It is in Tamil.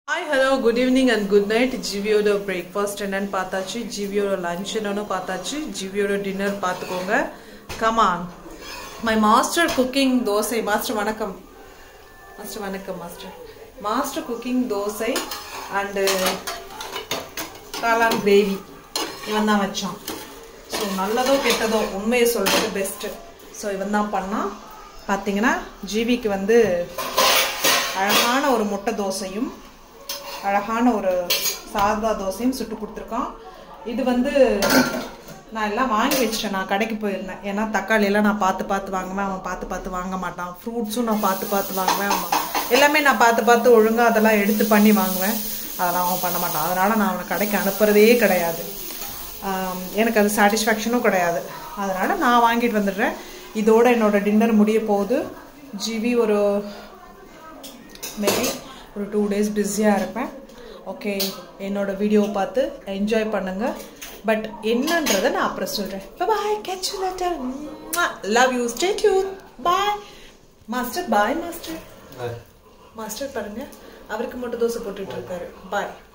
hi hello good evening and good night ஜிவியோட பிரேக்ஃபாஸ்ட் என்னன்னு பார்த்தாச்சு ஜிவியோட லஞ்ச் என்னன்னு பார்த்தாச்சு ஜிவியோட டின்னர் பார்த்துக்கோங்க come on my master cooking dosa master வணக்கம் மாஸ்டர் வணக்கம் master master cooking dosa and காளான் கிரேவி இவன் தான் வச்சான் ஸோ நல்லதோ கெட்டதோ உண்மையை சொல்கிறது பெஸ்ட்டு ஸோ இவன் தான் பண்ணான் பார்த்தீங்கன்னா ஜிவிக்கு வந்து அழகான ஒரு முட்டை தோசையும் அழகான ஒரு சாதா தோசையும் சுட்டு கொடுத்துருக்கான் இது வந்து நான் எல்லாம் வாங்கி வச்சிட்டேன் நான் கடைக்கு போயிருந்தேன் ஏன்னா தக்காளி எல்லாம் நான் பார்த்து பார்த்து வாங்குவேன் அவன் பார்த்து பார்த்து வாங்க மாட்டான் ஃப்ரூட்ஸும் நான் பார்த்து பார்த்து வாங்குவேன் அவன் எல்லாமே நான் பார்த்து பார்த்து ஒழுங்காக அதெல்லாம் எடுத்து பண்ணி வாங்குவேன் அதெல்லாம் அவன் பண்ண மாட்டான் அதனால் நான் அவனை கடைக்கு அனுப்புறதே கிடையாது ஆம், எனக்கு அது சாட்டிஸ்ஃபேக்ஷனும் கிடையாது அதனால் நான் வாங்கிட்டு வந்துடுறேன் இதோட என்னோட டின்னர் முடிய போகுது ஜிவி ஒரு மேபி ஒரு டூ டேஸ் பிஸியாக இருப்பேன் ஓகே என்னோட வீடியோ பார்த்து என்ஜாய் பண்ணுங்க பட் என்னன்றதை நான் அப்புறம் சொல்கிறேன் bye catch later love you stay tuned bye master bye master master பாருங்க அவருக்கு மட்டும் தோசை போட்டுட்டு இருக்காரு பாய்